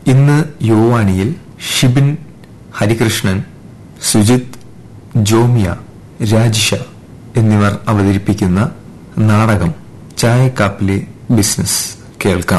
ഇന്ന് യുവാണിയിൽ ഷിബിൻ ഹരികൃഷ്ണൻ സുജിത് ജോമിയ രാജിഷ എന്നിവർ അവതരിപ്പിക്കുന്ന നാടകം ചായക്കാപ്പിലെ ബിസിനസ് കേൾക്കാം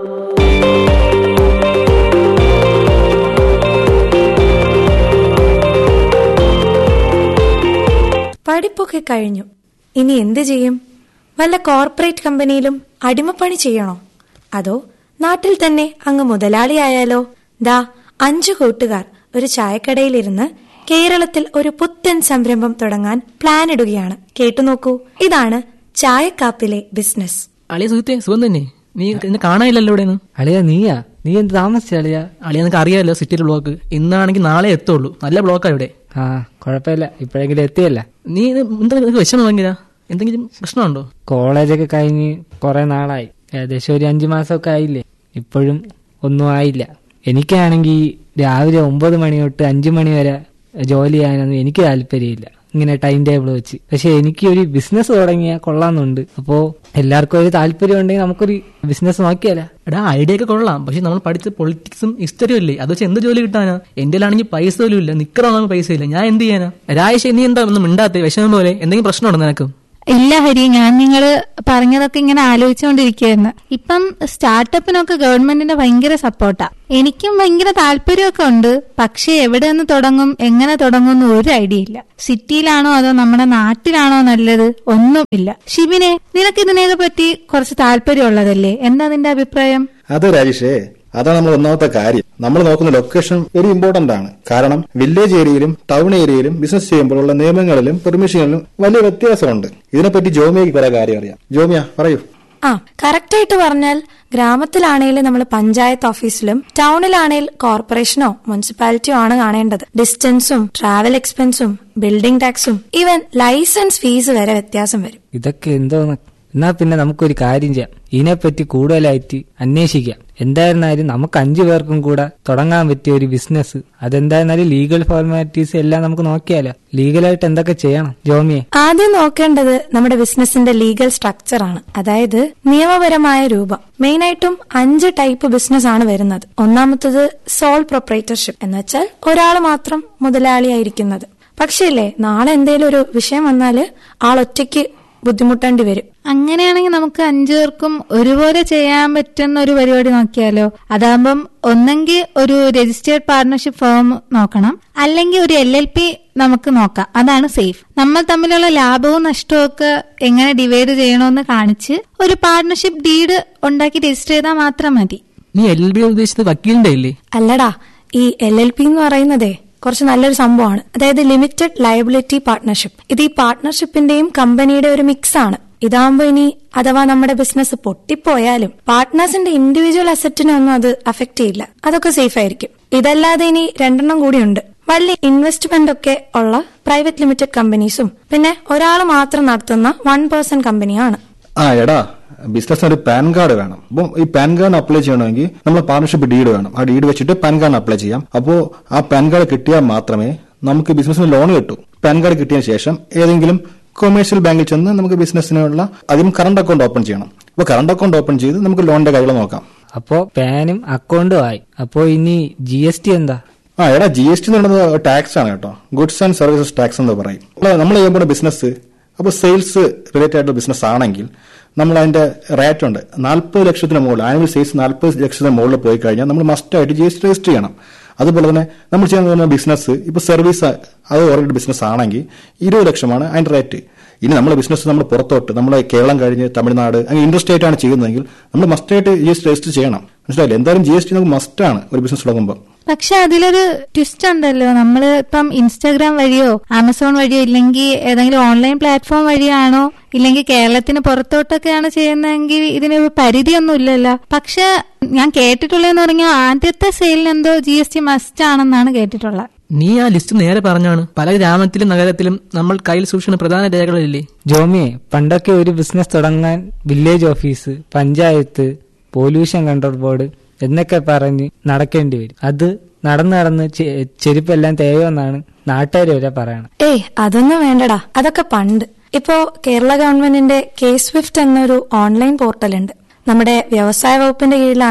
പഠിപ്പൊക്കെ കഴിഞ്ഞു ഇനി എന്ത് ചെയ്യും വല്ല കോർപ്പറേറ്റ് കമ്പനിയിലും അടിമപ്പണി ചെയ്യണോ അതോ നാട്ടിൽ തന്നെ അങ്ങ് മുതലാളിയായാലോ ദാ അഞ്ചു കൂട്ടുകാർ ഒരു ചായക്കടയിലിരുന്ന് കേരളത്തിൽ ഒരു പുത്തൻ സംരംഭം തുടങ്ങാൻ പ്ലാൻ ഇടുകയാണ് കേട്ടു നോക്കൂ ഇതാണ് ചായക്കാപ്പിലെ ബിസിനസ് അളിയ സുഹൃത്തെ സുഖം തന്നെ നീ എന്നെ കാണാനില്ലല്ലോ ഇവിടെ നിന്ന് അളിയ നീയാ നീ എന്ത് താമസിച്ച അളിയ അളിയ നിനക്ക് അറിയാമല്ലോ സിറ്റിയിലെ ബ്ലോക്ക് ഇന്നാണെങ്കിൽ നാളെ എത്തുള്ളൂ നല്ല ബ്ലോക്കാണ് ഇവിടെ ആ കുഴപ്പമില്ല ഇപ്പോഴെങ്കിലും എത്തിയല്ല നീ ഇത് എന്താ നിനക്ക് വിഷമം ഭയങ്കര എന്തെങ്കിലും പ്രശ്നമുണ്ടോ കോളേജൊക്കെ കഴിഞ്ഞ് കുറെ നാളായി ഏകദേശം ഒരു അഞ്ചു മാസമൊക്കെ ആയില്ലേ ഇപ്പോഴും ഒന്നും ആയില്ല എനിക്കാണെങ്കിൽ രാവിലെ ഒമ്പത് മണി തൊട്ട് അഞ്ചു മണി വരെ ജോലി ചെയ്യാനൊന്നും എനിക്ക് താല്പര്യമില്ല ഇങ്ങനെ ടൈം ടേബിൾ വെച്ച് പക്ഷെ എനിക്ക് ഒരു ബിസിനസ് തുടങ്ങിയാൽ കൊള്ളാമെന്നുണ്ട് അപ്പോ എല്ലാവർക്കും ഒരു താല്പര്യം ഉണ്ടെങ്കിൽ നമുക്കൊരു ബിസിനസ് നോക്കിയാലോ എടാ ഐഡിയ ഒക്കെ കൊള്ളാം പക്ഷെ നമ്മൾ പഠിച്ച പൊളിറ്റിക്സും ഹിസ്റ്ററിയും ഇല്ലേ അത് വെച്ച് എന്ത് ജോലി കിട്ടാനാ എന്റെ ആണെങ്കിൽ പൈസ പോലും ഇല്ല നിക്കറാണെങ്കിൽ പൈസ ഇല്ല ഞാൻ എന്ത് ചെയ്യാനാ രാജേഷ് നീ എന്താ ഒന്നും മിണ്ടാത്തേ വിഷമം പോലെ എന്തെങ്കിലും പ്രശ്നമുണ്ടോ നിനക്ക് ഇല്ല ഹരി ഞാൻ നിങ്ങള് പറഞ്ഞതൊക്കെ ഇങ്ങനെ ആലോചിച്ചുകൊണ്ടിരിക്കുകയായിരുന്നു ഇപ്പം സ്റ്റാർട്ടപ്പിനൊക്കെ ഗവൺമെന്റിന്റെ ഭയങ്കര സപ്പോർട്ടാ എനിക്കും ഭയങ്കര താല്പര്യമൊക്കെ ഉണ്ട് പക്ഷെ എവിടെ നിന്ന് തുടങ്ങും എങ്ങനെ തുടങ്ങും എന്ന് ഒരു ഐഡിയ ഇല്ല സിറ്റിയിലാണോ അതോ നമ്മുടെ നാട്ടിലാണോ നല്ലത് ഒന്നും ഇല്ല ഷിബിനെ നിനക്ക് ഇതിനെയൊക്കെ പറ്റി കുറച്ച് താല്പര്യമുള്ളതല്ലേ എന്താ നിന്റെ അഭിപ്രായം അത് രാജേഷേ അതാണ് നമ്മൾ ഒന്നാമത്തെ കാര്യം നമ്മൾ നോക്കുന്ന ലൊക്കേഷൻ വെരി ഇമ്പോർട്ടന്റ് ആണ് കാരണം വില്ലേജ് ഏരിയയിലും ടൗൺ ഏരിയയിലും ബിസിനസ് ചെയ്യുമ്പോഴുള്ള നിയമങ്ങളിലും പെർമിഷനിലും വലിയ വ്യത്യാസമുണ്ട് ഇതിനെപ്പറ്റി ജോമിയക്ക് കുറെ കാര്യം അറിയാം ജോമിയ പറയൂ ആ കറക്റ്റായിട്ട് പറഞ്ഞാൽ ഗ്രാമത്തിലാണെങ്കിൽ നമ്മൾ പഞ്ചായത്ത് ഓഫീസിലും ടൗണിലാണെങ്കിൽ കോർപ്പറേഷനോ മുനിസിപ്പാലിറ്റിയോ ആണ് കാണേണ്ടത് ഡിസ്റ്റൻസും ട്രാവൽ എക്സ്പെൻസും ബിൽഡിംഗ് ടാക്സും ഈവൻ ലൈസൻസ് ഫീസ് വരെ വ്യത്യാസം വരും ഇതൊക്കെ എന്തോന്ന് എന്നാ പിന്നെ നമുക്കൊരു കാര്യം ചെയ്യാം ഇതിനെപ്പറ്റി കൂടുതലായിട്ട് അന്വേഷിക്കാം എന്തായിരുന്നാലും നമുക്ക് അഞ്ചു പേർക്കും കൂടെ തുടങ്ങാൻ പറ്റിയ ഒരു ബിസിനസ് അതെന്തായിരുന്നാലും ലീഗൽ ഫോർമാലിറ്റീസ് എല്ലാം നമുക്ക് നോക്കിയാലോ ലീഗലായിട്ട് എന്തൊക്കെ ചെയ്യണം ജോമിയെ ആദ്യം നോക്കേണ്ടത് നമ്മുടെ ബിസിനസിന്റെ ലീഗൽ സ്ട്രക്ചർ ആണ് അതായത് നിയമപരമായ രൂപം മെയിനായിട്ടും അഞ്ച് ടൈപ്പ് ബിസിനസ് ആണ് വരുന്നത് ഒന്നാമത്തത് സോൾ പ്രൊപ്പറേറ്റർഷിപ്പ് എന്ന് വെച്ചാൽ ഒരാൾ മാത്രം മുതലാളിയായിരിക്കുന്നത് പക്ഷേ ഇല്ലേ നാളെ എന്തേലും ഒരു വിഷയം വന്നാല് ആൾ ഒറ്റയ്ക്ക് ബുദ്ധിമുട്ടേണ്ടി വരും അങ്ങനെയാണെങ്കിൽ നമുക്ക് അഞ്ചു പേർക്കും ഒരുപോലെ ചെയ്യാൻ പറ്റുന്ന ഒരു പരിപാടി നോക്കിയാലോ അതാകുമ്പം ഒന്നെങ്കിൽ ഒരു രജിസ്റ്റേർഡ് പാർട്ണർഷിപ്പ് ഫേം നോക്കണം അല്ലെങ്കിൽ ഒരു എൽ എൽ പി നമുക്ക് നോക്കാം അതാണ് സേഫ് നമ്മൾ തമ്മിലുള്ള ലാഭവും നഷ്ടവും ഒക്കെ എങ്ങനെ ഡിവൈഡ് ചെയ്യണമെന്ന് കാണിച്ച് ഒരു പാർട്ണർഷിപ്പ് ഡീഡ് ഉണ്ടാക്കി രജിസ്റ്റർ ചെയ്താൽ മാത്രം മതി നീ എൽ ബി ഉദ്ദേശിച്ചത് വക്കീലിന്റെ ഇല്ലേ അല്ലടാ ഈ എൽ എൽ പി എന്ന് പറയുന്നതേ കുറച്ച് നല്ലൊരു സംഭവമാണ് അതായത് ലിമിറ്റഡ് ലയബിലിറ്റി പാർട്ട്ണർഷിപ്പ് ഇത് ഈ പാർട്ട്ണർഷിപ്പിന്റെയും കമ്പനിയുടെ ഒരു മിക്സ് ആണ് ഇതാകുമ്പോ ഇനി അഥവാ നമ്മുടെ ബിസിനസ് പൊട്ടിപ്പോയാലും പാർട്ട്നേഴ്സിന്റെ ഇൻഡിവിജ്വൽ അസറ്റിനൊന്നും അത് അഫക്ട് ചെയ്യില്ല അതൊക്കെ സേഫ് ആയിരിക്കും ഇതല്ലാതെ ഇനി രണ്ടെണ്ണം കൂടിയുണ്ട് വലിയ ഇൻവെസ്റ്റ്മെന്റ് ഒക്കെ ഉള്ള പ്രൈവറ്റ് ലിമിറ്റഡ് കമ്പനീസും പിന്നെ ഒരാൾ മാത്രം നടത്തുന്ന വൺ പേഴ്സൺ കമ്പനിയാണ് ആ എടാ ബിസിനസ്സിന് ഒരു പാൻ കാർഡ് വേണം അപ്പം ഈ പാൻ കാർഡ് അപ്ലൈ ചെയ്യണമെങ്കിൽ നമ്മൾ പാർട്ണർഷിപ്പ് ഡീഡ് വേണം ആ ഡീഡ് വെച്ചിട്ട് പാൻ കാർഡ് അപ്ലൈ ചെയ്യാം അപ്പോൾ ആ പാൻ കാർഡ് കിട്ടിയാൽ മാത്രമേ നമുക്ക് ബിസിനസ്സിന് ലോൺ കിട്ടൂ പാൻ കാർഡ് കിട്ടിയതിന് ശേഷം ഏതെങ്കിലും കൊമേഴ്ഷ്യൽ ബാങ്കിൽ ചെന്ന് നമുക്ക് ബിസിനസ്സിനുള്ള ആദ്യം കറണ്ട് അക്കൗണ്ട് ഓപ്പൺ ചെയ്യണം അപ്പോൾ കറണ്ട് അക്കൗണ്ട് ഓപ്പൺ ചെയ്ത് നമുക്ക് ലോണിന്റെ കാര്യങ്ങൾ നോക്കാം അപ്പോ പാനും അക്കൗണ്ടും ആയി അപ്പോ ഇനി ജി എസ് ടി എന്താ ആ എടാ ജി എസ് ടി എന്ന് പറയുന്നത് ടാക്സ് ആണ് കേട്ടോ ഗുഡ്സ് ആൻഡ് സർവീസസ് ടാക്സ് എന്ന് പറയും നമ്മൾ ചെയ്യുമ്പോൾ ബിസിനസ് അപ്പോൾ സെയിൽസ് റിലേറ്റഡ് ആയിട്ടുള്ള ബിസിനസ് ആണെങ്കിൽ നമ്മൾ അതിന്റെ റേറ്റ് ഉണ്ട് നാൽപ്പത് ലക്ഷത്തിന് മുകളിൽ ആനുവൽ സെയിൽസ് നാൽപ്പത് ലക്ഷത്തിന് മുകളിൽ പോയി കഴിഞ്ഞാൽ നമ്മൾ മസ്റ്റായിട്ട് ജി എസ് ടി രജിസ്റ്റർ ചെയ്യണം അതുപോലെ തന്നെ നമ്മൾ ചെയ്യുന്ന ബിസിനസ് ഇപ്പോൾ സർവീസ് അത് ഓറിയന്റഡ് ബിസിനസ് ആണെങ്കിൽ ഇരുപത് ലക്ഷമാണ് അതിന്റെ റേറ്റ് ഇനി നമ്മൾ ബിസിനസ് നമ്മൾ പുറത്തോട്ട് നമ്മൾ കേരളം കഴിഞ്ഞ് തമിഴ്നാട് അങ്ങനെ ഇൻഡർസ്റ്റേറ്റ് ആണ് ചെയ്യുന്നതെങ്കിൽ നമ്മൾ മസ്റ്റായിട്ട് ജി എസ് ടി രജിസ്റ്റർ ചെയ്യണം മനസ്സിലായില്ലേ എന്തായാലും ജി എസ് ടി നമുക്ക് മസ്റ്റാണ് ഒരു ബിസിനസ് തുടങ്ങുമ്പോൾ പക്ഷെ അതിലൊരു ട്വിസ്റ്റ് ഉണ്ടല്ലോ നമ്മൾ ഇപ്പം ഇൻസ്റ്റാഗ്രാം വഴിയോ ആമസോൺ വഴിയോ ഇല്ലെങ്കിൽ ഏതെങ്കിലും ഓൺലൈൻ പ്ലാറ്റ്ഫോം വഴിയാണോ ഇല്ലെങ്കിൽ കേരളത്തിന് പുറത്തോട്ടൊക്കെയാണ് ചെയ്യുന്നതെങ്കിൽ ഇതിന് പരിധിയൊന്നും ഇല്ലല്ലോ പക്ഷെ ഞാൻ കേട്ടിട്ടുള്ളതെന്ന് പറഞ്ഞാൽ ആദ്യത്തെ സെയിലിന് എന്തോ ജി എസ് ടി മസ്റ്റ് ആണെന്നാണ് കേട്ടിട്ടുള്ളത് നീ ആ ലിസ്റ്റ് നേരെ പറഞ്ഞാണ് പല ഗ്രാമത്തിലും നഗരത്തിലും നമ്മൾ കയ്യിൽ സൂക്ഷിക്കുന്ന പ്രധാന രേഖകളില്ലേ ജോമിയെ പണ്ടൊക്കെ ഒരു ബിസിനസ് തുടങ്ങാൻ village office panchayat pollution control board എന്നൊക്കെ പറഞ്ഞ് നടക്കേണ്ടി വരും അത് നടന്ന് നടന്ന് ചെ- ചെരുപ്പെല്ലാം തേയുമെന്നാണ് നാട്ടുകാർ വരെ പറയണം ഏയ് അതൊന്നും വേണ്ടടാ അതൊക്കെ പണ്ട് ഇപ്പോ കേരള ഗവൺമെന്റിന്റെ കെ സ്വിഫ്റ്റ് എന്നൊരു ഓൺലൈൻ പോർട്ടൽ ഉണ്ട് നമ്മുടെ വ്യവസായ വകുപ്പിന്റെ കീഴിലാണ്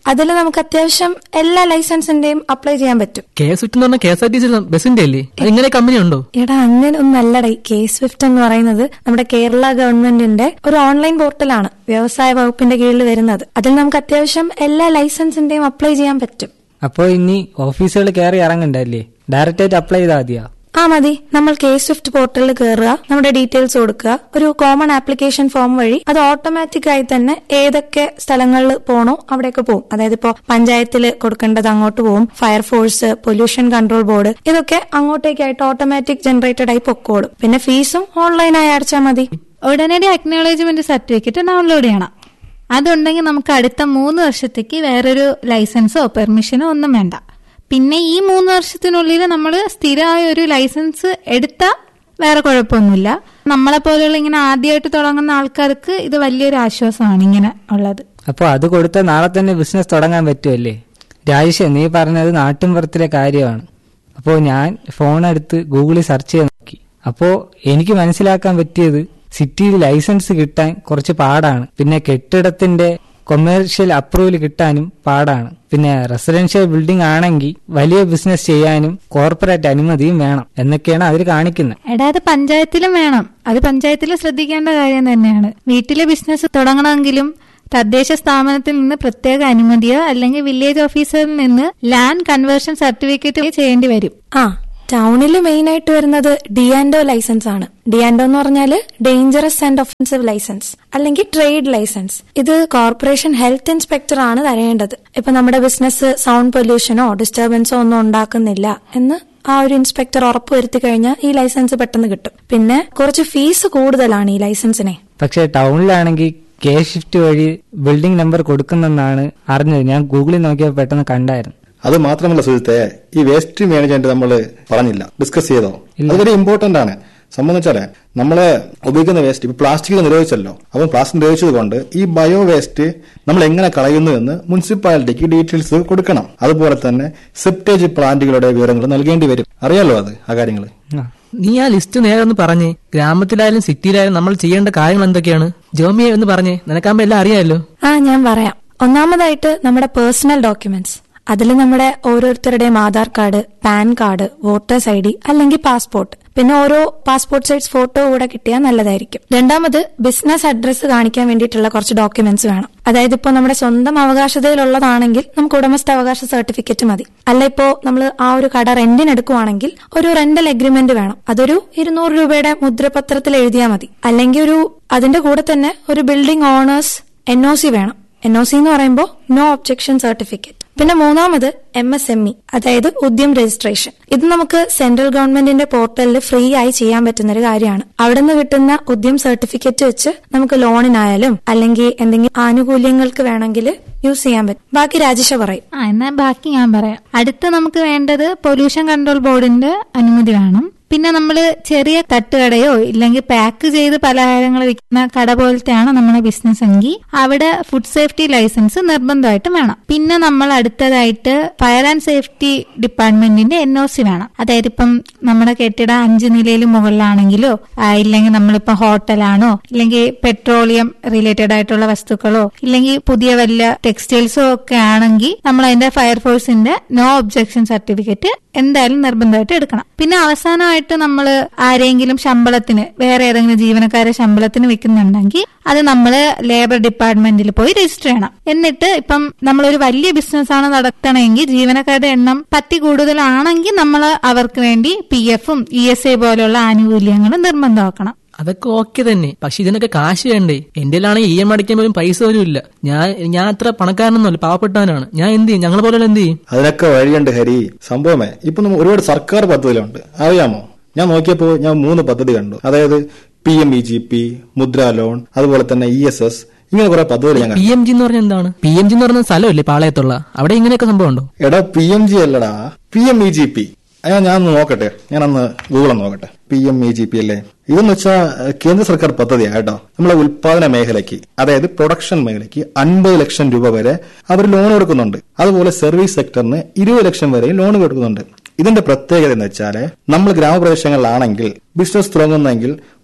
അതിൽ നമുക്ക് അത്യാവശ്യം എല്ലാ ലൈസൻസിന്റെയും അപ്ലൈ ചെയ്യാൻ പറ്റും കെ എസ് എന്ന് പറഞ്ഞ K S R T C ബസിന്റെ അല്ലേ അത് ഇങ്ങനെ കമ്പനി ഉണ്ടോ എടാ അങ്ങനെ ഒന്നല്ലട കെ സ്വിഫ്റ്റ് എന്ന് പറയുന്നത് നമ്മുടെ കേരള ഗവൺമെന്റിന്റെ ഒരു ഓൺലൈൻ പോർട്ടലാണ് വ്യവസായ വകുപ്പിന്റെ കീഴിൽ വരുന്നത് അതിൽ നമുക്ക് അത്യാവശ്യം എല്ലാ ലൈസൻസിന്റെയും അപ്ലൈ ചെയ്യാൻ പറ്റും അപ്പോൾ ഇനി ഓഫീസുകൾ കയറി ഇറങ്ങണ്ടല്ലേ ഡയറക്റ്റ് ആയിട്ട് അപ്ലൈ ചെയ്താൽ മതിയോ ആ മതി നമ്മൾ കെ സ്വിഫ്റ്റ് പോർട്ടലിൽ കയറുക നമ്മുടെ ഡീറ്റെയിൽസ് കൊടുക്കുക ഒരു കോമൺ ആപ്ലിക്കേഷൻ ഫോം വഴി അത് ഓട്ടോമാറ്റിക് ആയി തന്നെ ഏതൊക്കെ സ്ഥലങ്ങളിൽ പോണോ അവിടെയൊക്കെ പോകും അതായത് ഇപ്പോൾ പഞ്ചായത്തിൽ കൊടുക്കേണ്ടത് അങ്ങോട്ട് പോകും ഫയർഫോഴ്സ് പൊല്യൂഷൻ കൺട്രോൾ ബോർഡ് ഇതൊക്കെ അങ്ങോട്ടേക്കായിട്ട് ഓട്ടോമാറ്റിക് ജനറേറ്റഡ് ആയി പൊക്കോളും പിന്നെ ഫീസും ഓൺലൈനായി അടച്ചാൽ മതി ഉടനടി അക്നോളജ്മെന്റ് സർട്ടിഫിക്കറ്റ് ഡൗൺലോഡ് ചെയ്യണം അതുണ്ടെങ്കിൽ നമുക്ക് അടുത്ത മൂന്ന് വർഷത്തേക്ക് വേറൊരു ലൈസൻസോ പെർമിഷനോ ഒന്നും വേണ്ട പിന്നെ ഈ മൂന്ന് വർഷത്തിനുള്ളിൽ നമ്മൾ സ്ഥിരമായ ഒരു ലൈസൻസ് എടുത്താൽ വേറെ കുഴപ്പമൊന്നുമില്ല നമ്മളെ പോലെയുള്ള ഇങ്ങനെ ആദ്യമായിട്ട് തുടങ്ങുന്ന ആൾക്കാർക്ക് ഇത് വലിയൊരു ആശ്വാസമാണ് ഇങ്ങനെ ഉള്ളത് അപ്പോൾ അത് കൊടുത്താൽ നാളെ തന്നെ ബിസിനസ് തുടങ്ങാൻ പറ്റുമല്ലേ രാജേഷ് നീ പറഞ്ഞത് നാട്ടിൻപുറത്തിലെ കാര്യമാണ് അപ്പോൾ ഞാൻ ഫോൺ എടുത്ത് ഗൂഗിളിൽ സെർച്ച് ചെയ്ത് നോക്കി അപ്പോൾ എനിക്ക് മനസ്സിലാക്കാൻ പറ്റിയത് സിറ്റിയിൽ ലൈസൻസ് കിട്ടാൻ കുറച്ച് പാടാണ് പിന്നെ കെട്ടിടത്തിന്റെ കൊമേഴ്ഷ്യൽ അപ്രൂവൽ കിട്ടാനും പാടാണ് പിന്നെ റെസിഡൻഷ്യൽ ബിൽഡിംഗ് ആണെങ്കിൽ വലിയ ബിസിനസ് ചെയ്യാനും കോർപ്പറേറ്റ് അനുമതിയും വേണം എന്നൊക്കെയാണ് അതിൽ കാണിക്കുന്നത് എടാ അത് പഞ്ചായത്തിലും വേണം അത് പഞ്ചായത്തിൽ ശ്രദ്ധിക്കേണ്ട കാര്യം തന്നെയാണ് വീട്ടിലെ ബിസിനസ് തുടങ്ങണമെങ്കിലും തദ്ദേശ സ്ഥാപനത്തിൽ നിന്ന് പ്രത്യേക അനുമതിയോ അല്ലെങ്കിൽ വില്ലേജ് ഓഫീസറിൽ നിന്ന് ലാൻഡ് കൺവേർഷൻ സർട്ടിഫിക്കറ്റ് ചെയ്യേണ്ടി വരും ആ ടൗണിൽ മെയിൻ ആയിട്ട് വരുന്നത് ഡിയാൻഡോ ലൈസൻസ് ആണ് ഡിയാൻഡോ എന്ന് പറഞ്ഞാല് ഡേഞ്ചറസ് ആൻഡ് ഒഫൻസീവ് ലൈസൻസ് അല്ലെങ്കിൽ ട്രേഡ് ലൈസൻസ് ഇത് കോർപ്പറേഷൻ ഹെൽത്ത് ഇൻസ്പെക്ടർ ആണ് തരേണ്ടത് ഇപ്പൊ നമ്മുടെ ബിസിനസ് സൗണ്ട് പൊല്യൂഷനോ ഡിസ്റ്റർബൻസോ ഒന്നും ഉണ്ടാക്കുന്നില്ല എന്ന് ആ ഒരു ഇൻസ്പെക്ടർ ഉറപ്പുവരുത്തി കഴിഞ്ഞാൽ ഈ ലൈസൻസ് പെട്ടെന്ന് കിട്ടും പിന്നെ കുറച്ച് ഫീസ് കൂടുതലാണ് ഈ ലൈസൻസിനെ പക്ഷെ ടൗണിലാണെങ്കിൽ കെ ഷിഫ്റ്റ് വഴി ബിൽഡിംഗ് നമ്പർ കൊടുക്കുന്നെന്നാണ് അറിഞ്ഞത് ഞാൻ ഗൂഗിളിൽ നോക്കിയപ്പോൾ പെട്ടെന്ന് കണ്ടായിരുന്നു അത് മാത്രമല്ല സുജിത്തെ ഈ വേസ്റ്റ് മാനേജ്മെന്റ് നമ്മൾ പറഞ്ഞില്ല ഡിസ്കസ് ചെയ്തോ അത് വളരെ ഇമ്പോർട്ടന്റ് ആണ് സംബന്ധം വെച്ചാല് നമ്മള് ഉപയോഗിക്കുന്ന വേസ്റ്റ് ഇപ്പൊ പ്ലാസ്റ്റിക് നിരോധിച്ചല്ലോ അപ്പം പ്ലാസ്റ്റിക് നിരോധിച്ചത് കൊണ്ട് ഈ ബയോ വേസ്റ്റ് നമ്മൾ എങ്ങനെ കളയുന്നു എന്ന് മുനിസിപ്പാലിറ്റിക്ക് ഡീറ്റെയിൽസ് കൊടുക്കണം അതുപോലെ തന്നെ സെപ്റ്റേജ് പ്ലാന്റുകളുടെ വിവരങ്ങൾ നൽകേണ്ടി വരും അറിയാലോ അത് ആ കാര്യങ്ങൾ ആ. നീ ആ ലിസ്റ്റ് നേരെ ഒന്ന് പറഞ്ഞേ ഗ്രാമത്തിലായാലും സിറ്റിയിലായാലും നമ്മൾ ചെയ്യേണ്ട കാര്യങ്ങൾ എന്തൊക്കെയാണ് ജോമിയെ ഒന്ന് പറഞ്ഞേ നിനക്കാകുമ്പോ എല്ലാം അറിയാമല്ലോ ആ ഞാൻ പറയാം ഒന്നാമതായിട്ട് നമ്മുടെ പേഴ്സണൽ ഡോക്യുമെന്റ്സ് അതിൽ നമ്മുടെ ഓരോരുത്തരുടെയും Aadhaar card PAN card voter's I D അല്ലെങ്കിൽ പാസ്പോർട്ട് പിന്നെ ഓരോ പാസ്പോർട്ട് സൈസ് ഫോട്ടോ കൂടെ കിട്ടിയാൽ നല്ലതായിരിക്കും രണ്ടാമത് ബിസിനസ് അഡ്രസ്സ് കാണിക്കാൻ വേണ്ടിയിട്ടുള്ള കുറച്ച് ഡോക്യുമെന്റ്സ് വേണം അതായത് ഇപ്പോൾ നമ്മുടെ സ്വന്തം അവകാശതയിലുള്ളതാണെങ്കിൽ നമുക്ക് ഉടമസ്ഥാവകാശ സർട്ടിഫിക്കറ്റ് മതി അല്ല ഇപ്പോ നമ്മൾ ആ ഒരു കട റെന്റിന് എടുക്കുവാണെങ്കിൽ ഒരു റെന്റൽ എഗ്രിമെന്റ് വേണം അതൊരു ഇരുന്നൂറ് രൂപയുടെ മുദ്രപത്രത്തിൽ എഴുതിയാൽ മതി അല്ലെങ്കിൽ ഒരു അതിന്റെ കൂടെ തന്നെ ഒരു building owner's N O C വേണം എൻ ഒ സി എന്ന് പറയുമ്പോൾ നോ ഒബ്ജെക്ഷൻ സർട്ടിഫിക്കറ്റ് പിന്നെ മൂന്നാമത് എം എസ് എം ഇ അതായത് ഉദ്യം രജിസ്ട്രേഷൻ ഇത് നമുക്ക് സെൻട്രൽ ഗവൺമെന്റിന്റെ പോർട്ടലിൽ ഫ്രീ ആയി ചെയ്യാൻ പറ്റുന്ന ഒരു കാര്യമാണ് അവിടെ നിന്ന് കിട്ടുന്ന ഉദ്യം സർട്ടിഫിക്കറ്റ് വെച്ച് നമുക്ക് ലോണിനായാലും അല്ലെങ്കിൽ എന്തെങ്കിലും ആനുകൂല്യങ്ങൾക്ക് വേണമെങ്കിൽ യൂസ് ചെയ്യാൻ പറ്റും ബാക്കി രാജേഷ പറയും ആ എന്നാൽ ബാക്കി ഞാൻ പറയാം അടുത്ത് നമുക്ക് വേണ്ടത് പൊല്യൂഷൻ കൺട്രോൾ ബോർഡിന്റെ അനുമതി വേണം പിന്നെ നമ്മൾ ചെറിയ തട്ടുകടയോ ഇല്ലെങ്കിൽ പാക്ക് ചെയ്ത് പലഹാരങ്ങൾ വിൽക്കുന്ന കട പോലത്തെയാണ് നമ്മുടെ ബിസിനസ് എങ്കിൽ അവിടെ ഫുഡ് സേഫ്റ്റി ലൈസൻസ് നിർബന്ധമായിട്ടും വേണം പിന്നെ നമ്മൾ അടുത്തതായിട്ട് ഫയർ ആൻഡ് സേഫ്റ്റി ഡിപ്പാർട്ട്മെന്റിന്റെ എൻ ഒ സി വേണം അതായത് ഇപ്പം നമ്മുടെ കെട്ടിടം അഞ്ച് നിലയിൽ മുകളിലാണെങ്കിലോ ആ, ഇല്ലെങ്കിൽ നമ്മളിപ്പോ ഹോട്ടലാണോ ഇല്ലെങ്കിൽ പെട്രോളിയം റിലേറ്റഡ് ആയിട്ടുള്ള വസ്തുക്കളോ ഇല്ലെങ്കിൽ പുതിയ വല്ല ടെക്സ്റ്റൈൽസോ ഒക്കെ ആണെങ്കിൽ നമ്മൾ അതിന്റെ ഫയർഫോഴ്സിന്റെ നോ ഒബ്ജെക്ഷൻ സർട്ടിഫിക്കറ്റ് എന്തായാലും നിർബന്ധമായിട്ട് എടുക്കണം പിന്നെ അവസാനമായിട്ട് നമ്മൾ ആരെങ്കിലും ശമ്പളത്തിന് വേറെ ഏതെങ്കിലും ജീവനക്കാരെ ശമ്പളത്തിന് വെക്കുന്നുണ്ടെങ്കിൽ അത് നമ്മൾ ലേബർ ഡിപ്പാർട്ട്മെന്റിൽ പോയി രജിസ്റ്റർ ചെയ്യണം എന്നിട്ട് ഇപ്പം നമ്മളൊരു വലിയ ബിസിനസ് ആണ് നടത്തണമെങ്കിൽ ജീവനക്കാരുടെ എണ്ണം പത്തി കൂടുതലാണെങ്കിൽ നമ്മൾ അവർക്ക് വേണ്ടി പി എഫും ഇ എസ് ഐ പോലെയുള്ള ആനുകൂല്യങ്ങളും നിർബന്ധമാക്കണം അതൊക്കെ ഓക്കെ തന്നെ പക്ഷെ ഇതിനൊക്കെ കാശ് വേണ്ടേ എന്റെ ആണെങ്കിൽ ഇ എം അടിക്കാൻ പോലും പൈസ പോലും ഇല്ല ഞാൻ ഞാൻ അത്ര പണക്കാരനൊന്നുമല്ല പാവപ്പെട്ടവനാണ് ഞാൻ എന്ത് ചെയ്യും ഞങ്ങളെ പോലെ എന്ത് ചെയ്യും അതിനൊക്കെ വഴിയുണ്ട് ഹരി സംഭവമേ ഇപ്പൊ നമ്മ ഒരുപാട് സർക്കാർ പദ്ധതികളുണ്ട് അറിയാമോ ഞാൻ നോക്കിയപ്പോ ഞാൻ മൂന്ന് പദ്ധതി കണ്ടു അതായത് P M E G P Mudra loan അതുപോലെ തന്നെ ഇ എസ് എസ് ഇങ്ങനെ കുറെ പദ്ധതികൾ ഞാൻ കണ്ടു. പി എം ജി എന്ന് പറഞ്ഞാൽ എന്താണ് പി എം ജി എന്ന് പറയുന്ന സ്ഥലമല്ലേ പാളയത്തുള്ള അവിടെ ഇങ്ങനെയൊക്കെ സംഭവം ഉണ്ടോ എടാ പി എം ജി അല്ലടാ P M E G P അയ്യോ ഞാൻ ഒന്ന് നോക്കട്ടെ ഞാൻ അന്ന് ഗൂഗിൾ ഒന്ന് നോക്കട്ടെ P M E G P അല്ലേ ഇതെന്ന് വെച്ചാൽ കേന്ദ്ര സർക്കാർ പദ്ധതിയാ കേട്ടോ നമ്മളെ ഉൽപാദന മേഖലയ്ക്ക് അതായത് പ്രൊഡക്ഷൻ മേഖലയ്ക്ക് അൻപത് ലക്ഷം രൂപ വരെ അവർ ലോൺ കൊടുക്കുന്നുണ്ട് അതുപോലെ സർവീസ് സെക്ടറിന് ഇരുപത് ലക്ഷം വരെ ലോൺ കൊടുക്കുന്നുണ്ട് ഇതിന്റെ പ്രത്യേകത എന്ന് വെച്ചാല് നമ്മൾ ഗ്രാമപ്രദേശങ്ങളിലാണെങ്കിൽ ബിസിനസ് തുടങ്ങുന്നെങ്കിൽ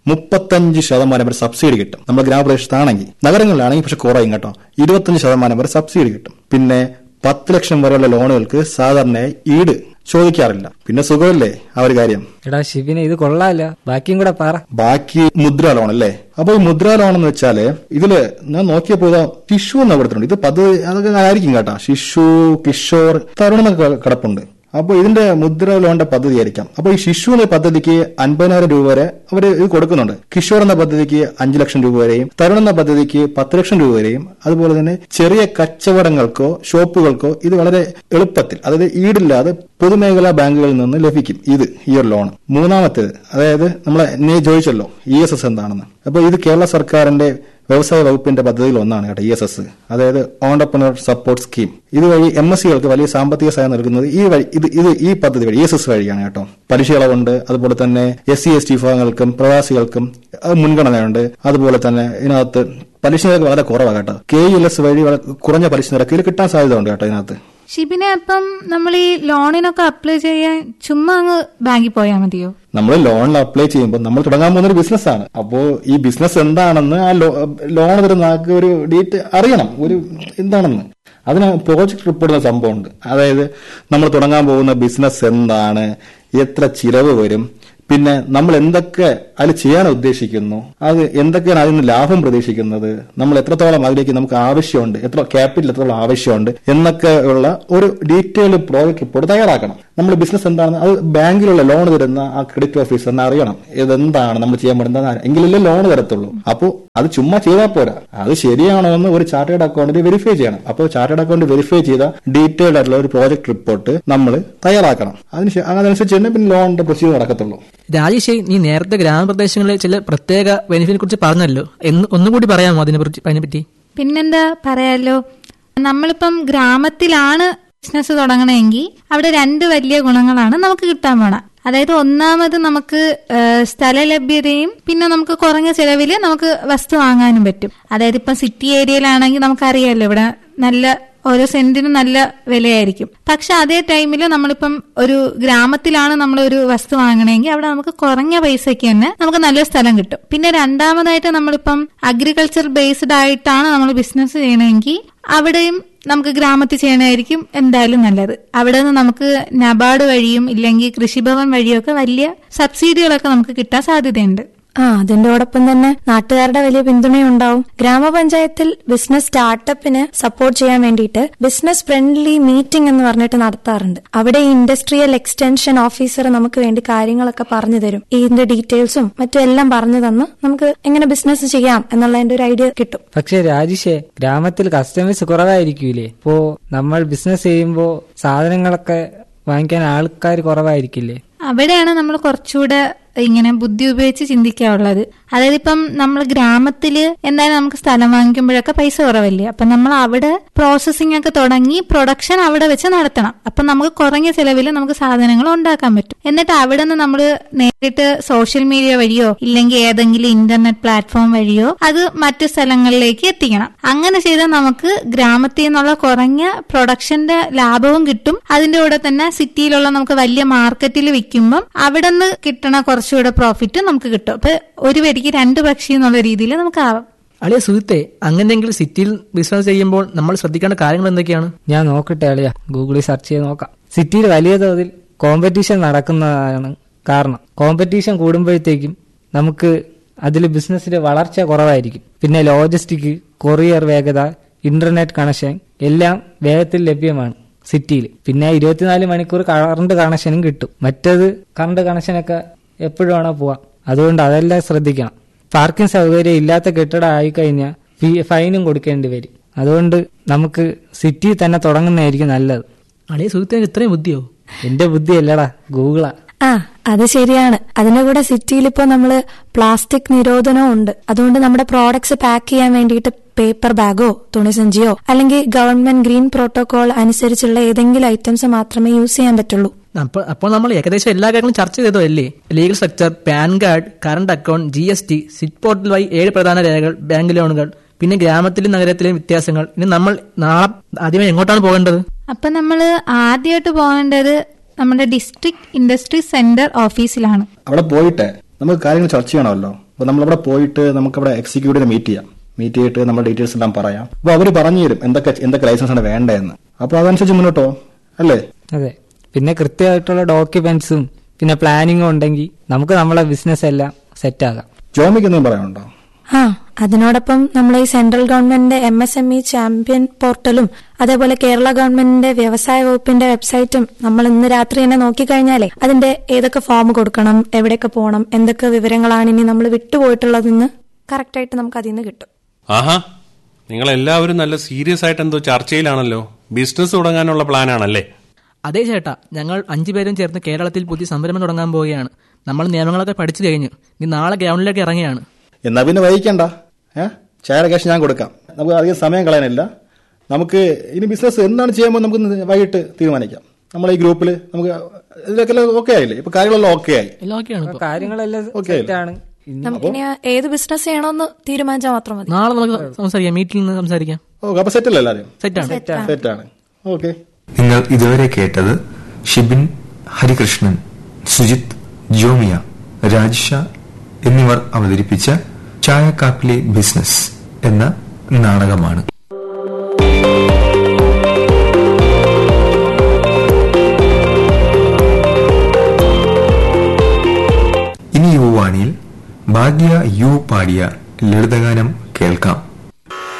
മുപ്പത്തഞ്ച് ശതമാനം വരെ സബ്സിഡി കിട്ടും നമ്മുടെ ഗ്രാമപ്രദേശത്താണെങ്കിൽ നഗരങ്ങളിലാണെങ്കിൽ പക്ഷെ കുറയും കേട്ടോ ഇരുപത്തഞ്ച് ശതമാനം വരെ സബ്സിഡി കിട്ടും പിന്നെ പത്ത് ലക്ഷം വരെയുള്ള ലോണുകൾക്ക് സാധാരണയായി ഈട് ചോദിക്കാറില്ല പിന്നെ സുഖമല്ലേ ആ ഒരു കാര്യം എടാ ഷിബിനെ ഇത് കൊള്ളാലോ ബാക്കിയും കൂടെ പറ ബാക്കി മുദ്ര ലോൺ അല്ലേ അപ്പൊ ഈ മുദ്ര ലോൺ എന്ന് വെച്ചാല് ഇതില് ഞാൻ നോക്കിയപ്പോ ഇതാ ശിശു എന്ന് കൊടുത്തിട്ടുണ്ട് ഇത് പദ്ധതി അതൊക്കെ ആയിരിക്കും കേട്ടോ ശിശു കിഷോർ തരുൺ എന്നൊക്കെ കിടപ്പുണ്ട് അപ്പൊ ഇതിന്റെ മുദ്ര ലോണിന്റെ പദ്ധതി ആയിരിക്കാം അപ്പൊ ഈ ശിശു എന്ന പദ്ധതിക്ക് അൻപതിനായിരം രൂപ വരെ അവർ ഇത് കൊടുക്കുന്നുണ്ട് കിഷോർ എന്ന പദ്ധതിക്ക് അഞ്ചു ലക്ഷം രൂപ വരെയും തരുൺ എന്ന പദ്ധതിക്ക് പത്ത് ലക്ഷം രൂപ വരെയും അതുപോലെ തന്നെ ചെറിയ കച്ചവടങ്ങൾക്കോ ഷോപ്പുകൾക്കോ ഇത് വളരെ എളുപ്പത്തിൽ അതായത് ഈടില്ലാതെ പൊതുമേഖലാ ബാങ്കുകളിൽ നിന്ന് ലഭിക്കും ഇത് ഈ ഒരു ലോൺ മൂന്നാമത്തേത് അതായത് നമ്മളെ നീ ചോദിച്ചല്ലോ ഇ എസ് എസ് എന്താണെന്ന് അപ്പൊ ഇത് കേരള സർക്കാരിന്റെ വ്യവസായ വകുപ്പിന്റെ പദ്ധതിയിൽ ഒന്നാണ് കേട്ടോ ഇ എസ് എസ് അതായത് ഓണ്ടർപ്രണർ സപ്പോർട്ട് സ്കീം ഇതുവഴി എം എസ് സികൾക്ക് വലിയ സാമ്പത്തിക സഹായം നൽകുന്നത് ഈ വഴി ഇത് ഇത് ഈ പദ്ധതി വഴി ഇ എസ് എസ് വഴിയാണ് കേട്ടോ പലിശ ഇളവുണ്ട് അതുപോലെ തന്നെ എസ് സി എസ് ടി വിഭാഗങ്ങൾക്കും പ്രവാസികൾക്കും അത് മുൻഗണനയുണ്ട് അതുപോലെ തന്നെ ഇതിനകത്ത് പലിശ നിരക്ക് വളരെ കുറവാണ് കേട്ടോ കെ എൽ എസ് വഴി വളരെ കുറഞ്ഞ പലിശ നിരക്ക് ഇത് കിട്ടാൻ സാധ്യത ഉണ്ട് കേട്ടോ ഇതിനകത്ത് ഷിബിനെ അപ്പം നമ്മൾ ഈ ലോണിനൊക്കെ അപ്ലൈ ചെയ്യാൻ ചുമ്മാ അങ്ങ് ബാങ്കിൽ പോയാൽ മതിയോ നമ്മൾ ലോണിൽ അപ്ലൈ ചെയ്യുമ്പോൾ നമ്മൾ തുടങ്ങാൻ പോകുന്ന ഒരു ബിസിനസ് ആണ് അപ്പോ ഈ ബിസിനസ് എന്താണെന്ന് ആ ലോൺ തരുന്ന ആൾക്ക് ഒരു ഡീറ്റ് അറിയണം ഒരു എന്താണെന്ന് അതിന് പ്രോജക്ട് റിപ്പോർട്ട് എന്ന സംഭവമുണ്ട് അതായത് നമ്മൾ തുടങ്ങാൻ പോകുന്ന ബിസിനസ് എന്താണ് എത്ര ചിലവ് വരും പിന്നെ നമ്മൾ എന്തൊക്കെ അതിൽ ചെയ്യാൻ ഉദ്ദേശിക്കുന്നു അത് എന്തൊക്കെയാണ് അതിൽ നിന്ന് ലാഭം പ്രതീക്ഷിക്കുന്നത് നമ്മൾ എത്രത്തോളം അതിലേക്ക് നമുക്ക് ആവശ്യമുണ്ട് എത്ര ക്യാപിറ്റൽ എത്രത്തോളം ആവശ്യമുണ്ട് എന്നൊക്കെ ഉള്ള ഒരു ഡീറ്റെയിൽഡ് പ്രോജക്ട് റിപ്പോർട്ട് തയ്യാറാക്കണം നമ്മൾ ബിസിനസ് എന്താണെന്ന് അത് ബാങ്കിലുള്ള ലോൺ തരുന്ന ആ ക്രെഡിറ്റ് ഓഫീസറിനെ അറിയണം ഇതെന്താണ് നമ്മൾ ചെയ്യാൻ പറ്റുന്നത് എങ്കിലല്ലേ ലോൺ തരത്തുള്ളൂ അപ്പോൾ അത് ചുമ്മാ ചെയ്താൽ പോരാ അത് ശരിയാണോ എന്ന് ഒരു ചാർട്ടേഡ് അക്കൗണ്ടിൽ വെരിഫൈ ചെയ്യണം അപ്പോൾ ചാർട്ടേഡ് അക്കൗണ്ട് വെരിഫൈ ചെയ്ത ഡീറ്റെയിൽഡ് ആയിട്ടുള്ള ഒരു പ്രോജക്ട് റിപ്പോർട്ട് നമ്മൾ തയ്യാറാക്കണം അതിന് ശേ- അതനുസരിച്ച് തന്നെ പിന്നെ ലോണിന്റെ പ്രൊസീജിയർ നടക്കത്തുള്ളൂ രാജേഷ് നീ നേരത്തെ ഗ്രാമപ്രദേശങ്ങളിലെ ചില പ്രത്യേക ബെനിഫിറ്റിനെ കുറിച്ച് പറഞ്ഞല്ലോ എന്ന് ഒന്നുകൂടി പറയാമോ അതിനെ കുറിച്ച് അതിനെപ്പറ്റി പിന്നെന്താ പറയാലോ നമ്മളിപ്പം ഗ്രാമത്തിലാണ് ബിസിനസ് തുടങ്ങണമെങ്കിൽ അവിടെ രണ്ട് വലിയ ഗുണങ്ങളാണ് നമുക്ക് കിട്ടാൻ പോണ അതായത് ഒന്നാമത് നമുക്ക് ഏഹ്, സ്ഥല ലഭ്യതയും പിന്നെ നമുക്ക് കുറഞ്ഞ ചെലവില് നമുക്ക് വസ്തു വാങ്ങാനും പറ്റും അതായത് ഇപ്പം സിറ്റി ഏരിയയിലാണെങ്കിൽ നമുക്കറിയാലോ ഇവിടെ നല്ല ഓരോ സെന്റിന് നല്ല വിലയായിരിക്കും പക്ഷെ അതേ ടൈമിൽ നമ്മളിപ്പം ഒരു ഗ്രാമത്തിലാണ് നമ്മൾ ഒരു വസ്തു വാങ്ങണമെങ്കിൽ അവിടെ നമുക്ക് കുറഞ്ഞ പൈസയ്ക്ക് തന്നെ നമുക്ക് നല്ല സ്ഥലം കിട്ടും പിന്നെ രണ്ടാമതായിട്ട് നമ്മളിപ്പം അഗ്രികൾച്ചർ ബേസ്ഡ് ആയിട്ടാണ് നമ്മൾ ബിസിനസ് ചെയ്യണമെങ്കിൽ അവിടെയും നമുക്ക് ഗ്രാമത്തിൽ ചെയ്യണമായിരിക്കും എന്തായാലും നല്ലത് അവിടെ നിന്ന് നമുക്ക് നബാർഡ് വഴിയും ഇല്ലെങ്കിൽ കൃഷിഭവൻ വഴിയും ഒക്കെ വലിയ സബ്സിഡികളൊക്കെ നമുക്ക് കിട്ടാൻ സാധ്യതയുണ്ട് ആ അതിന്റോടൊപ്പം തന്നെ നാട്ടുകാരുടെ വലിയ പിന്തുണയുണ്ടാവും ഗ്രാമപഞ്ചായത്തിൽ ബിസിനസ് സ്റ്റാർട്ടപ്പിന് സപ്പോർട്ട് ചെയ്യാൻ വേണ്ടിയിട്ട് ബിസിനസ് ഫ്രണ്ട്ലി മീറ്റിംഗ് എന്ന് പറഞ്ഞിട്ട് നടത്താറുണ്ട് അവിടെ ഈ ഇൻഡസ്ട്രിയൽ എക്സ്റ്റൻഷൻ ഓഫീസർ നമുക്ക് വേണ്ടി കാര്യങ്ങളൊക്കെ പറഞ്ഞു തരും ഇതിന്റെ ഡീറ്റെയിൽസും മറ്റും എല്ലാം പറഞ്ഞു തന്ന് നമുക്ക് എങ്ങനെ ബിസിനസ് ചെയ്യാം എന്നുള്ളതിന്റെ ഒരു ഐഡിയ കിട്ടും പക്ഷെ രാജേഷേ ഗ്രാമത്തിൽ കസ്റ്റമേഴ്സ് കുറവായിരിക്കൂലേ ഇപ്പോ നമ്മൾ ബിസിനസ് ചെയ്യുമ്പോ സാധനങ്ങളൊക്കെ വാങ്ങിക്കാൻ ആൾക്കാർ കുറവായിരിക്കില്ലേ അവിടെയാണ് നമ്മൾ കുറച്ചുകൂടെ ഇങ്ങനെ ബുദ്ധി ഉപയോഗിച്ച് ചിന്തിക്കാനുള്ളത് അതായത് ഇപ്പം നമ്മൾ ഗ്രാമത്തില് എന്തായാലും നമുക്ക് സ്ഥലം വാങ്ങിക്കുമ്പോഴൊക്കെ പൈസ കുറവല്ലേ അപ്പൊ നമ്മൾ അവിടെ പ്രോസസ്സിംഗ് ഒക്കെ തുടങ്ങി പ്രൊഡക്ഷൻ അവിടെ വെച്ച് നടത്തണം അപ്പൊ നമുക്ക് കുറഞ്ഞ ചെലവിൽ നമുക്ക് സാധനങ്ങൾ ഉണ്ടാക്കാൻ പറ്റും എന്നിട്ട് അവിടെ നിന്ന് നമ്മൾ നേരിട്ട് സോഷ്യൽ മീഡിയ വഴിയോ ഇല്ലെങ്കിൽ ഏതെങ്കിലും ഇന്റർനെറ്റ് പ്ലാറ്റ്ഫോം വഴിയോ അത് മറ്റു സ്ഥലങ്ങളിലേക്ക് എത്തിക്കണം അങ്ങനെ ചെയ്താൽ നമുക്ക് ഗ്രാമത്തിൽ നിന്നുള്ള കുറഞ്ഞ പ്രൊഡക്ഷന്റെ ലാഭവും കിട്ടും അതിന്റെ കൂടെ തന്നെ സിറ്റിയിലുള്ള നമുക്ക് വലിയ മാർക്കറ്റിൽ വിൽക്കുമ്പം അവിടെ നിന്ന് കിട്ടണ കുറച്ചുകൂടെ പ്രോഫിറ്റ് നമുക്ക് കിട്ടും അപ്പൊ ഒരു വരിക്ക് രണ്ട് പക്ഷി എന്നുള്ള രീതിയിൽ നമുക്ക് ആവാം അളിയ സുഹൃത്തെ അങ്ങനെയെങ്കിൽ സിറ്റിയിൽ ബിസിനസ് ചെയ്യുമ്പോൾ നമ്മൾ ശ്രദ്ധിക്കേണ്ട കാര്യങ്ങൾ എന്തൊക്കെയാണ് ഞാൻ നോക്കട്ടെ അളിയ ഗൂഗിളിൽ സെർച്ച് ചെയ്ത് നോക്കാം സിറ്റിയിൽ വലിയ തോതിൽ കോമ്പറ്റീഷൻ നടക്കുന്നതാണ് കാരണം കോമ്പറ്റീഷൻ കൂടുമ്പോഴത്തേക്കും നമുക്ക് അതിൽ ബിസിനസ്സിന്റെ വളർച്ച കുറവായിരിക്കും പിന്നെ ലോജിസ്റ്റിക് കൊറിയർ വേഗത ഇന്റർനെറ്റ് കണക്ഷൻ എല്ലാം വേഗത്തിൽ ലഭ്യമാണ് സിറ്റിയിൽ പിന്നെ ഇരുപത്തിനാല് മണിക്കൂർ കറണ്ട് കണക്ഷനും കിട്ടും മറ്റത് കറണ്ട് കണക്ഷനൊക്കെ എപ്പോഴും വേണോ പോവാം അതുകൊണ്ട് അതെല്ലാം ശ്രദ്ധിക്കണം പാർക്കിംഗ് സൗകര്യം ഇല്ലാത്ത കെട്ടിടം ആയിക്കഴിഞ്ഞാൽ ഫീ- ഫൈനും കൊടുക്കേണ്ടി വരും അതുകൊണ്ട് നമുക്ക് സിറ്റിയിൽ തന്നെ തുടങ്ങുന്നതായിരിക്കും നല്ലത് അളിയ സുഹൃത്തിന് ഇത്രയും ബുദ്ധിയോ എന്റെ ബുദ്ധിയല്ലടാ ഗൂഗിളാ ആ അത് ശരിയാണ് അതിന്റെ കൂടെ സിറ്റിയിൽ ഇപ്പോൾ നമ്മള് പ്ലാസ്റ്റിക് നിരോധനവും ഉണ്ട് അതുകൊണ്ട് നമ്മുടെ പ്രോഡക്ട്സ് പാക്ക് ചെയ്യാൻ വേണ്ടിയിട്ട് പേപ്പർ ബാഗോ തുണിസഞ്ചിയോ അല്ലെങ്കിൽ ഗവൺമെന്റ് ഗ്രീൻ പ്രോട്ടോകോൾ അനുസരിച്ചുള്ള ഏതെങ്കിലും ഐറ്റംസ് മാത്രമേ യൂസ് ചെയ്യാൻ പറ്റുള്ളൂ അപ്പോൾ അപ്പോൾ നമ്മൾ ഏകദേശം എല്ലാ കാര്യങ്ങളും ചർച്ച ചെയ്തോ അല്ലേ legal structure PAN card current account G S T സിറ്റ് പോർട്ടൽ വഴി ഏഴ് പ്രധാന രേഖകൾ ബാങ്ക് ലോണുകൾ പിന്നെ ഗ്രാമത്തിലും നഗരത്തിലെയും വ്യത്യാസങ്ങൾ ഇനി നമ്മൾ നാളെ ആദ്യമേ എങ്ങോട്ടാണ് പോകേണ്ടത് അപ്പൊ നമ്മൾ ആദ്യമായിട്ട് പോകേണ്ടത് നമ്മുടെ ഡിസ്ട്രിക്ട് ഇൻഡസ്ട്രി സെന്റർ ഓഫീസിലാണ് അവിടെ പോയിട്ട് നമുക്ക് കാര്യങ്ങൾ ചർച്ച ചെയ്യണമല്ലോ അപ്പോൾ നമ്മളവിടെ പോയിട്ട് നമുക്കവിടെ എക്സിക്യൂട്ടീവിനെ മീറ്റ് ചെയ്യാം മീറ്റ് ചെയ്തിട്ട് നമ്മുടെ ഡീറ്റെയിൽസ് എല്ലാം പറയാം അപ്പോൾ അവർ പറഞ്ഞു തരും എന്തൊക്കെ എന്തൊക്കെ ലൈസൻസ് ആണ് വേണ്ടതെന്ന് അപ്പോൾ അതനുസരിച്ച് മുന്നോട്ടോ അല്ലേ അതെ പിന്നെ കൃത്യമായിട്ടുള്ള ഡോക്യുമെന്റ്സും പിന്നെ പ്ലാനിങ്ങും ഉണ്ടെങ്കിൽ നമുക്ക് നമ്മളെ ബിസിനസ് എല്ലാം സെറ്റ് ആകാം ജോമിക്ക് എന്തെങ്കിലും പറയാനുണ്ടോ ആ അതിനോടൊപ്പം നമ്മൾ ഈ സെൻട്രൽ ഗവൺമെന്റിന്റെ M S M E champion പോർട്ടലും അതേപോലെ കേരള ഗവൺമെന്റിന്റെ വ്യവസായ വകുപ്പിന്റെ വെബ്സൈറ്റും നമ്മൾ ഇന്ന് രാത്രി തന്നെ നോക്കിക്കഴിഞ്ഞാലേ അതിന്റെ ഏതൊക്കെ ഫോം കൊടുക്കണം എവിടെയൊക്കെ പോകണം എന്തൊക്കെ വിവരങ്ങളാണ് ഇനി നമ്മൾ വിട്ടുപോയിട്ടുള്ളതെന്ന് കറക്റ്റായിട്ട് നമുക്ക് അതിൽ നിന്ന് കിട്ടും ആഹാ നിങ്ങൾ എല്ലാവരും നല്ല സീരിയസ് ആയിട്ട് എന്തോ ചർച്ചയിലാണല്ലോ ബിസിനസ് തുടങ്ങാനുള്ള പ്ലാനാണല്ലേ അതേ ചേട്ടാ ഞങ്ങൾ അഞ്ചുപേരും ചേർന്ന് കേരളത്തിൽ പുതിയ സംരംഭം തുടങ്ങാൻ പോവുകയാണ് നമ്മൾ നിയമങ്ങളൊക്കെ പഠിച്ചു കഴിഞ്ഞു ഇനി നാളെ ഗ്രൗണ്ടിലേക്ക് ഇറങ്ങിയാണ് എന്നാ പിന്നെ വൈകിക്കണ്ട ഏ ചായയുടെ ക്യാഷ് ഞാൻ കൊടുക്കാം നമുക്ക് അധികം സമയം കളയാനില്ല നമുക്ക് ഇനി ബിസിനസ് എന്താണ് ചെയ്യാൻ പോകുന്നത് നമുക്ക് ഇന്ന് വൈകിട്ട് തീരുമാനിക്കാം നമ്മളെ ഈ ഗ്രൂപ്പിൽ നമുക്ക് ഇതിലൊക്കെ ഓക്കെ ആയില്ലേ ഇപ്പൊ കാര്യങ്ങളെല്ലാം ഓക്കെ ആയി എല്ലാം ഓക്കെയാണ് അപ്പൊ ഇപ്പോൾ കാര്യങ്ങളെല്ലാം Okay. സെറ്റാണ് ഇനി നമുക്കിനി ഏത് ബിസിനസ് ചെയ്യണമെന്ന് തീരുമാനിച്ചാൽ മാത്രം മതി നാളെ നമുക്ക് സംസാരിക്കാം മീറ്റിൽ നിന്ന് സംസാരിക്കാം ഓക്കെ അപ്പൊ സെറ്റല്ലേ എല്ലാവരും സെറ്റാണ് സെറ്റാണ് ഓക്കെ നിങ്ങൾ ഇതുവരെ കേട്ടത് ഷിബിൻ ഹരികൃഷ്ണൻ സുജിത് ജോമിയ രാജ്ഷ എന്നിവർ അവതരിപ്പിച്ച ചായക്കാപ്പിലെ ബിസിനസ് എന്ന നാടകമാണ് ഇനി യുവാണിയിൽ ഭാഗ്യ യു പാടിയ ലളിതഗാനം കേൾക്കാം